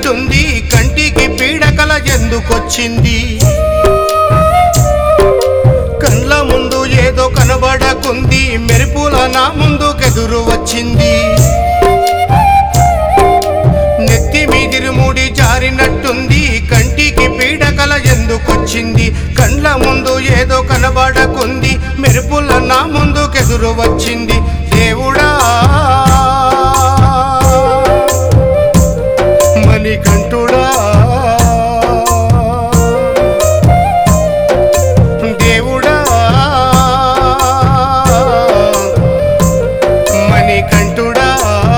జారినట్టుంది కంటికి పీడకల ఎందుకొచ్చింది కండ్ల ముందు ఏదో కనబడకుంది మెరుపుల నా ముందుకెదురు వచ్చింది నెత్తి మీదిరుముడి జారినట్టుంది కంటికి పీడకల ఎందుకొచ్చింది కండ్ల ముందు ఏదో కనబడకుంది మెరుపుల నా ముందుకెదురు వచ్చింది దేవుడా మణికంఠుడా దేవుడా మణికంఠుడా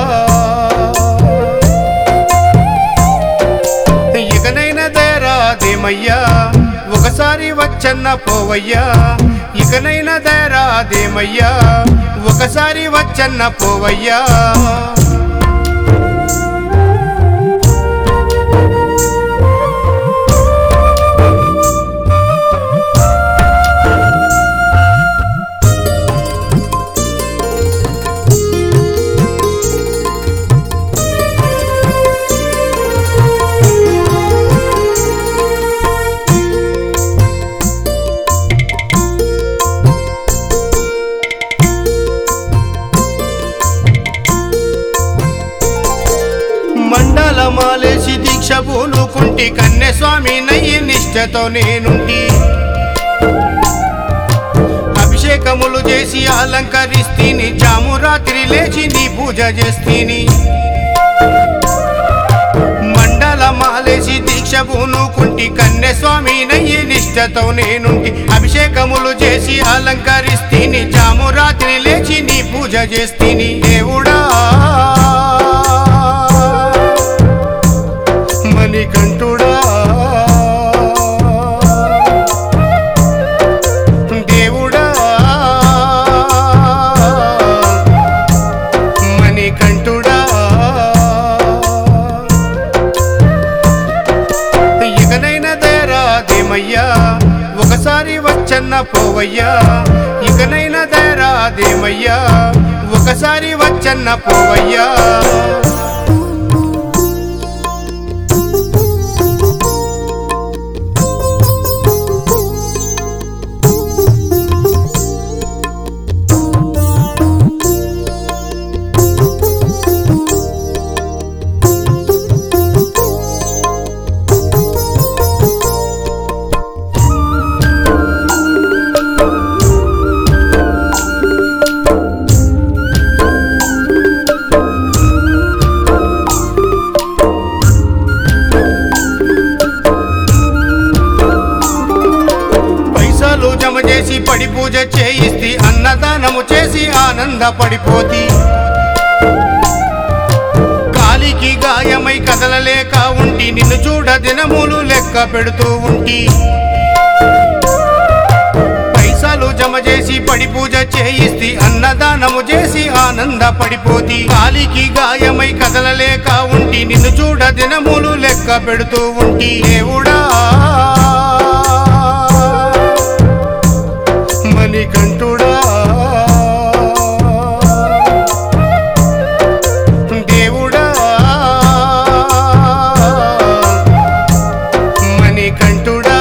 ఇకనైనా దేరాదేమయ్యా ఒకసారి వచ్చన్న పోవయ్యా ఇకనైనా దేరాదేమయ్యా ఒకసారి వచ్చన్న పోవయ్యా మండల మాలేసి దీక్ష పూనుకుంటి కన్యస్వామి నయ్యి నిష్టతో నేనుంటి అభిషేకములు చేసి అలంకరిస్తీని జాము రాత్రి లేచి నీ పూజ చేస్తీని మండల మాలేసి దీక్ష పూనుకుంటి కన్యస్వామి నయ్యి నిష్టతో నేనుంటి అభిషేకములు చేసి అలంకరిస్తీని జాము రాత్రి లేచి నీ పూజ చేస్తీని దేవుడా మణికంఠుడా దేవుడా మణికంఠుడా ఇకనైనా దేరాదేమయ్యా ఒకసారి వచ్చన్న పోవయ్యా ఇకనైనా దేరాదేమయ్యా ఒకసారి వచ్చన్న పోవయ్యా పైసలు జమ చేసి పడి పూజ చేయిస్తే అన్నదానము చేసి ఆనందపడిపోతి కాలికి గాయమై కదలలేక ఉంటి నిన్ను చూడ దినములు లెక్క పెడుతూ ఉంటి పైసలు జమ చేసి పడి పూజ చేయిస్తే అన్నదానము చేసి ఆనందపడిపోతి కాలికి గాయమై కదలలేక ఉంటి నిన్ను చూడ దినములు లెక్క పెడుతూ ఉంటి దేవుడా మణికంఠుడా దేవుడా మణికంఠుడా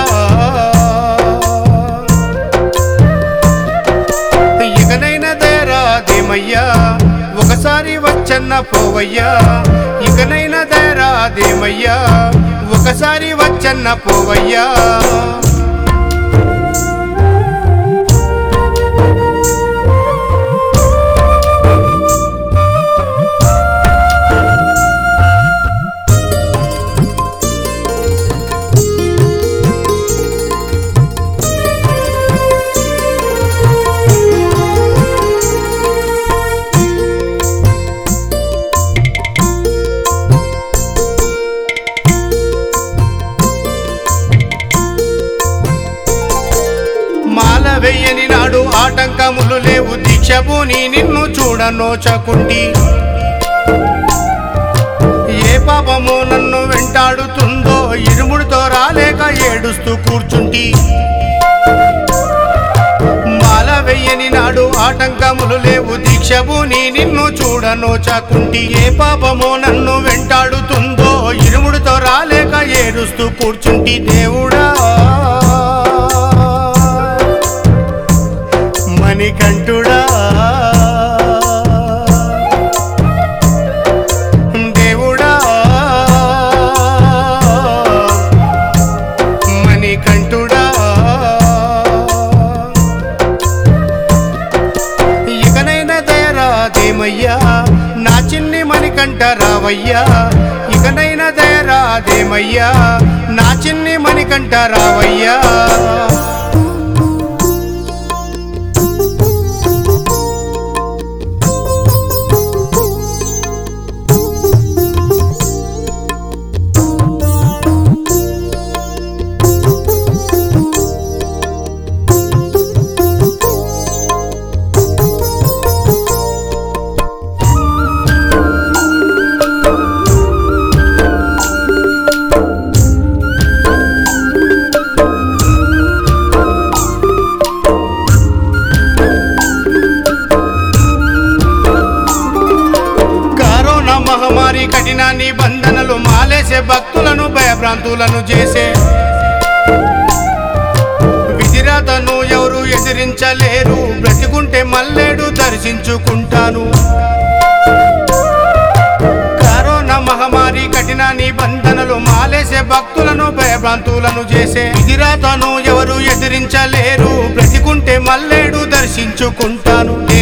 ఇకనైనా దేరాదేమయ్యా ఒకసారి వచ్చన్న పోవయ్యా ఇకనైనా దేరాదేమయ్యా ఒకసారి వచ్చన్న పోవయ్యా మాల వెయ్యని నాడు ఆటంకములు లేవు దీక్షభూని నిన్ను చూడనోచకుంటి ఏ పాపము నన్ను వెంటాడుతుందో ఇరుముడితో రాలేక ఏడుస్తూ కూర్చుంటి మాల వెయ్యని నాడు ఆటంకములు లేవు దీక్షభూని నిన్ను చూడనోచకుంటి ఏ పాపము నన్ను వెంటాడుతుందో ఇరుముడితో రాలేక ఏడుస్తూ కూర్చుంటి దేవుడా మణికంఠుడా దేవుడా మణికంఠుడా ఇకనైనా దయరాదేమయ్యా నా చిన్ని మణికంఠ రావయ్యా ఇకనైనా దయరాదేమయ్యా నా చిన్ని మణికంఠ రావయ్యా కరోనా మహమ్మారి కఠిన నిబంధనలు మాలేసే భక్తులను భయభ్రాంతులను చేసే విధిరాతను ఎవరు ఎదిరించలేరు బ్రతికుంటే మల్లేడు దర్శించుకుంటాను కరోనా మహమ్మారి కఠిన నిబంధనలు మాలేసే భక్తులను భయభ్రాంతులను చేసే విధిరాతను ఎవరు ఎదిరించలేరు బ్రతికుంటే మల్లేడు దర్శించుకుంటాను